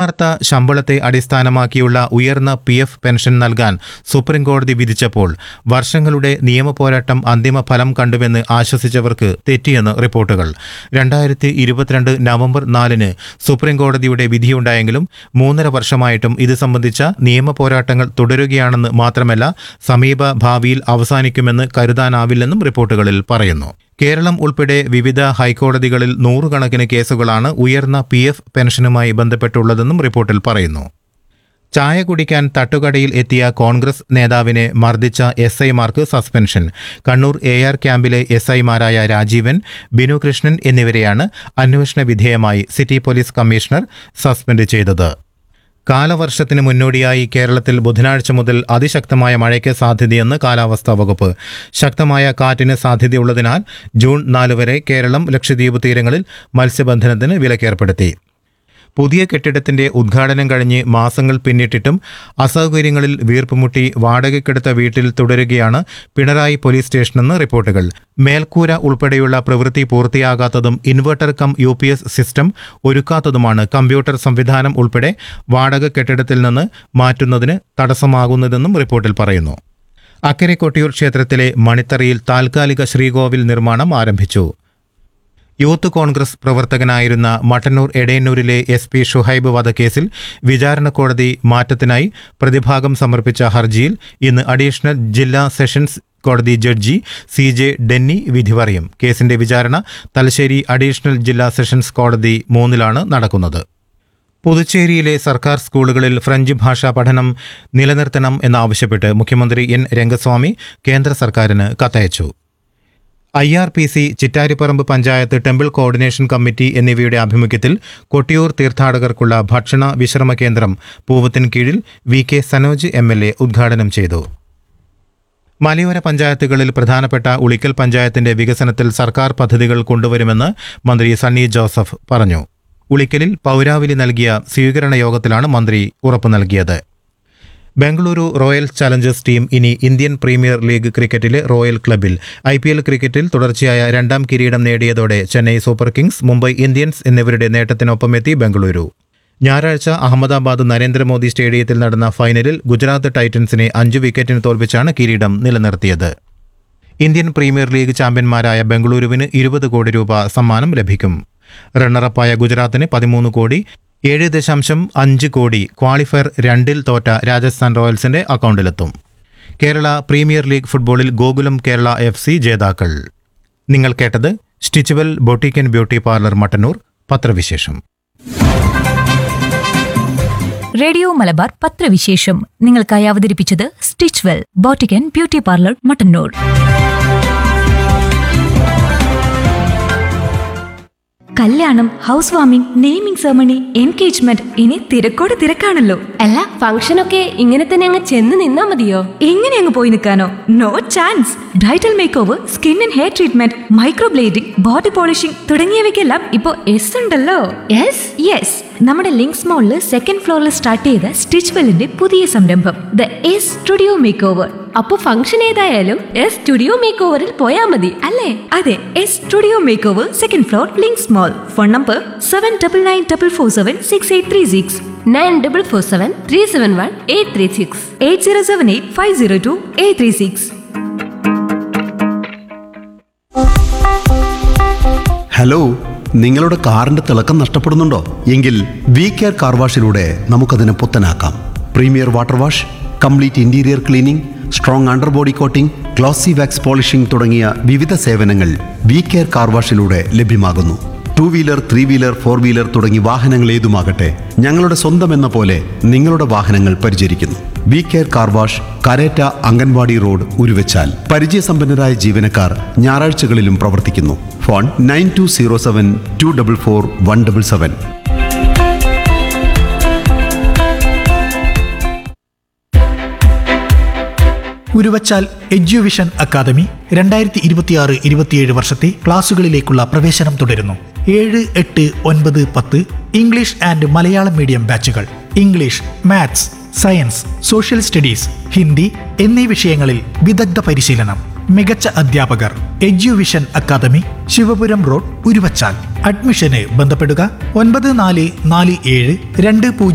യഥാർത്ഥ ശമ്പളത്തെ അടിസ്ഥാനമാക്കിയുള്ള ഉയർന്ന പി എഫ് പെൻഷൻ നൽകാൻ സുപ്രീംകോടതി വിധിച്ചപ്പോൾ വർഷങ്ങളുടെ നിയമപോരാട്ടം അന്തിമ ഫലം കണ്ടുവെന്ന് ആശ്വസിച്ചവർക്ക് തെറ്റിയെന്ന് റിപ്പോർട്ടുകൾ രണ്ടായിരത്തി ഇരുപത്തിരണ്ട് നവംബർ നാലിന് സുപ്രീംകോടതിയുടെ വിധിയുണ്ടായെങ്കിലും മൂന്നര വർഷമായിട്ടും ഇത് സംബന്ധിച്ച നിയമപോരാട്ടങ്ങൾ തുടരുകയാണെന്ന് മാത്രമല്ല സമീപ ഭാവിയിൽ അവസാനിക്കുമെന്ന് കരുതാനാവില്ലെന്നും റിപ്പോർട്ടുകളിൽ പറയുന്നു കേരളം ഉൾപ്പെടെ വിവിധ ഹൈക്കോടതികളിൽ നൂറുകണക്കിന് കേസുകളാണ് ഉയർന്ന പി എഫ് പെൻഷനുമായി ബന്ധപ്പെട്ടുള്ളതെന്നും റിപ്പോർട്ടിൽ പറയുന്നു ചായ കുടിക്കാൻ തട്ടുകടയിൽ എത്തിയ കോൺഗ്രസ് നേതാവിനെ മർദ്ദിച്ച എസ് ഐമാർക്ക് സസ്പെൻഷൻ കണ്ണൂർ എ ആർ ക്യാമ്പിലെ എസ് ഐമാരായ രാജീവൻ ബിനു കൃഷ്ണൻ എന്നിവരെയാണ് അന്വേഷണ വിധേയമായി സിറ്റി പോലീസ് കമ്മീഷണർ സസ്പെൻഡ് ചെയ്തത് കാലവർഷത്തിന് മുന്നോടിയായി കേരളത്തിൽ ബുധനാഴ്ച മുതൽ അതിശക്തമായ മഴയ്ക്ക് സാധ്യതയെന്ന് കാലാവസ്ഥാ വകുപ്പ് ശക്തമായ കാറ്റിന് സാധ്യതയുള്ളതിനാൽ ജൂൺ നാല് വരെ കേരളം ലക്ഷദ്വീപ് തീരങ്ങളിൽ മത്സ്യബന്ധനത്തിന് വിലക്കേർപ്പെടുത്തി പുതിയ കെട്ടിടത്തിന്റെ ഉദ്ഘാടനം കഴിഞ്ഞ് മാസങ്ങൾ പിന്നിട്ടിട്ടും അസൗകര്യങ്ങളിൽ വീർപ്പുമുട്ടി വാടകയ്ക്കെടുത്ത വീട്ടിൽ തുടരുകയാണ് പിണറായി പോലീസ് സ്റ്റേഷനെന്ന് റിപ്പോർട്ടുകൾ മേൽക്കൂര ഉൾപ്പെടെയുള്ള പ്രവൃത്തി പൂർത്തിയാകാത്തതും inverter cum U P S system ഒരുക്കാത്തതുമാണ് കമ്പ്യൂട്ടർ സംവിധാനം ഉൾപ്പെടെ വാടക കെട്ടിടത്തിൽ നിന്ന് മാറ്റുന്നതിന് തടസ്സമാകുന്നതെന്നും റിപ്പോർട്ടിൽ പറയുന്നു അക്കരെ കൊട്ടിയൂർ ക്ഷേത്രത്തിലെ മണിത്തറയിൽ താൽക്കാലിക ശ്രീകോവിൽ നിർമ്മാണം ആരംഭിച്ചു യൂത്ത് കോൺഗ്രസ് പ്രവർത്തകനായിരുന്ന മട്ടന്നൂർ എടയന്നൂരിലെ എസ് പി ഷുഹൈബ് വധക്കേസിൽ വിചാരണ കോടതി മാറ്റത്തിനായി പ്രതിഭാഗം സമർപ്പിച്ച ഹർജിയിൽ ഇന്ന് അഡീഷണൽ ജില്ലാ സെഷൻസ് കോടതി ജഡ്ജി സി ജെ ഡെന്നി വിധി പറയും കേസിന്റെ വിചാരണ തലശ്ശേരി അഡീഷണൽ ജില്ലാ സെഷൻസ് കോടതി മൂന്നിലാണ് നടക്കുന്നത് പുതുച്ചേരിയിലെ സർക്കാർ സ്കൂളുകളിൽ ഫ്രഞ്ച് ഭാഷാ പഠനം നിലനിർത്തണം എന്നാവശ്യപ്പെട്ട് മുഖ്യമന്ത്രി എൻ രംഗസ്വാമി കേന്ദ്ര സർക്കാരിന് കത്തയച്ചു I R P C Chittariparamba panchayat temple coordination committee എന്നിവയുടെ ആഭിമുഖ്യത്തിൽ കൊട്ടിയൂർ തീർത്ഥാടകർക്കുള്ള ഭക്ഷണ വിശ്രമ കേന്ദ്രം പൂവത്തിൻ കീഴിൽ V K Sanoj M L A ഉദ്ഘാടനം ചെയ്തു മലയോര പഞ്ചായത്തുകളിൽ പ്രധാനപ്പെട്ട ഉളിക്കൽ പഞ്ചായത്തിന്റെ വികസനത്തിൽ സർക്കാർ പദ്ധതികൾ കൊണ്ടുവരുമെന്ന് മന്ത്രി സണ്ണി ജോസഫ് പറഞ്ഞു ഉളിക്കലിൽ പൗരാവലി നൽകിയ സ്വീകരണ യോഗത്തിലാണ് മന്ത്രി ഉറപ്പു നൽകിയത് ബംഗളൂരു റോയൽ ചലഞ്ചേഴ്സ് ടീം ഇനി ഇന്ത്യൻ പ്രീമിയർ ലീഗ് ക്രിക്കറ്റിലെ റോയൽ ക്ലബിൽ ഐ പി എൽ ക്രിക്കറ്റിൽ തുടർച്ചയായ രണ്ടാം കിരീടം നേടിയതോടെ Chennai Super Kings Mumbai Indians എന്നിവരുടെ നേട്ടത്തിനൊപ്പമെത്തി ബംഗളൂരു ഞായറാഴ്ച അഹമ്മദാബാദ് നരേന്ദ്രമോദി സ്റ്റേഡിയത്തിൽ നടന്ന ഫൈനലിൽ ഗുജറാത്ത് ടൈറ്റൻസിനെ അഞ്ച് വിക്കറ്റിന് തോൽപ്പിച്ചാണ് കിരീടം നിലനിർത്തിയത് ഇന്ത്യൻ പ്രീമിയർ ലീഗ് ചാമ്പ്യന്മാരായ ബംഗളൂരുവിന് ഇരുപത് കോടി രൂപ സമ്മാനം ലഭിക്കും റണ്ണറപ്പായ ഗുജറാത്തിന് പതിമൂന്ന് കോടി ഏഴ് ദശാംശം അഞ്ച് കോടി ക്വാളിഫയർ രണ്ടിൽ തോറ്റ രാജസ്ഥാൻ റോയൽസിന്റെ അക്കൗണ്ടിലെത്തും കേരള പ്രീമിയർ ലീഗ് ഫുട്ബോളിൽ ഗോകുലം കേരള എഫ് സി ജേതാക്കൾ നിങ്ങൾ കേട്ടത് Stitchwell boutique and beauty parlour Mattannur പത്രവിശേഷം റേഡിയോ മലബാർ പത്രവിശേഷം നിങ്ങൾക്കായി അവതരിപ്പിച്ചത് Stitchwell boutique and beauty parlour Mattannur കല്യാണം house warming naming ceremony engagement ഇനി തിരക്കോട് തിരക്കാണല്ലോ അല്ല ഫംഗ്ഷനൊക്കെ ഇങ്ങനെ തന്നെ അങ്ങ് ചെന്ന് നിന്നാ മതിയോ എങ്ങനെ അങ്ങ് പോയി നിൽക്കാനോ no chance bridal makeover skin and hair treatment microblading body polishing തുടങ്ങിയവയ്ക്കെല്ലാം ഇപ്പോൾ എസ് ഉണ്ടല്ലോ യെസ് യെസ് നമ്മുടെ ലിങ്ക്സ് മോളില് സെക്കൻഡ് ഫ്ലോറിൽ സ്റ്റാർട്ട് ചെയ്ത സ്റ്റിച്ച്വെല്ലിന്റെ പുതിയ സംരംഭം the S studio makeover അപ്പൊ ഫംഗ്ഷൻ ഏതായാലും എസ് സ്റ്റുഡിയോ മേക്ക് ഓവറിൽ പോയാ മതി അല്ലേ അതെ S studio makeover second floor Links mall phone number seven double nine double four seven six eight three six nine double four seven three seven one eight three six eight zero seven eight five zero two eight three six hello നിങ്ങളുടെ കാറിന്റെ തിളക്കം നഷ്ടപ്പെടുന്നുണ്ടോ എങ്കിൽ V care car വാഷിലൂടെ നമുക്കതിനെ പുത്തനാക്കാം premier water wash complete interior cleaning strong under body coating glossy wax polishing തുടങ്ങിയ വിവിധ സേവനങ്ങൾ വി കെയർ കാർ വാഷിലൂടെ ലഭ്യമാകുന്നു two wheeler three wheeler four wheeler തുടങ്ങി വാഹനങ്ങൾ ഏതുമാകട്ടെ ഞങ്ങളുടെ സ്വന്തം എന്ന പോലെ നിങ്ങളുടെ വാഹനങ്ങൾ പരിചരിക്കുന്നു V care car wash Kareta anganwadi road Uruvachal പരിചയസമ്പന്നരായ ജീവനക്കാർ ഞായറാഴ്ചകളിലും പ്രവർത്തിക്കുന്നു phone nine two zero seven two double four one double seven Uruvachal Eduvision academy രണ്ടായിരത്തി ഇരുപത്തിയാറ് ഇരുപത്തിയേഴ് വർഷത്തെ ക്ലാസുകളിലേക്കുള്ള പ്രവേശനം തുടരുന്നു ഏഴ് എട്ട് ഒൻപത് പത്ത് ഇംഗ്ലീഷ് ആൻഡ് മലയാളം മീഡിയം ബാച്ചുകൾ English maths science social studies Hindi എന്നീ വിഷയങ്ങളിൽ വിദഗ്ധ പരിശീലനം മികച്ച അധ്യാപകർ Eduvision academy Shivapuram road Uruvachal അഡ്മിഷന് ബന്ധപ്പെടുക ഒൻപത് നാല് നാല് ഏഴ് രണ്ട് പൂജ്യം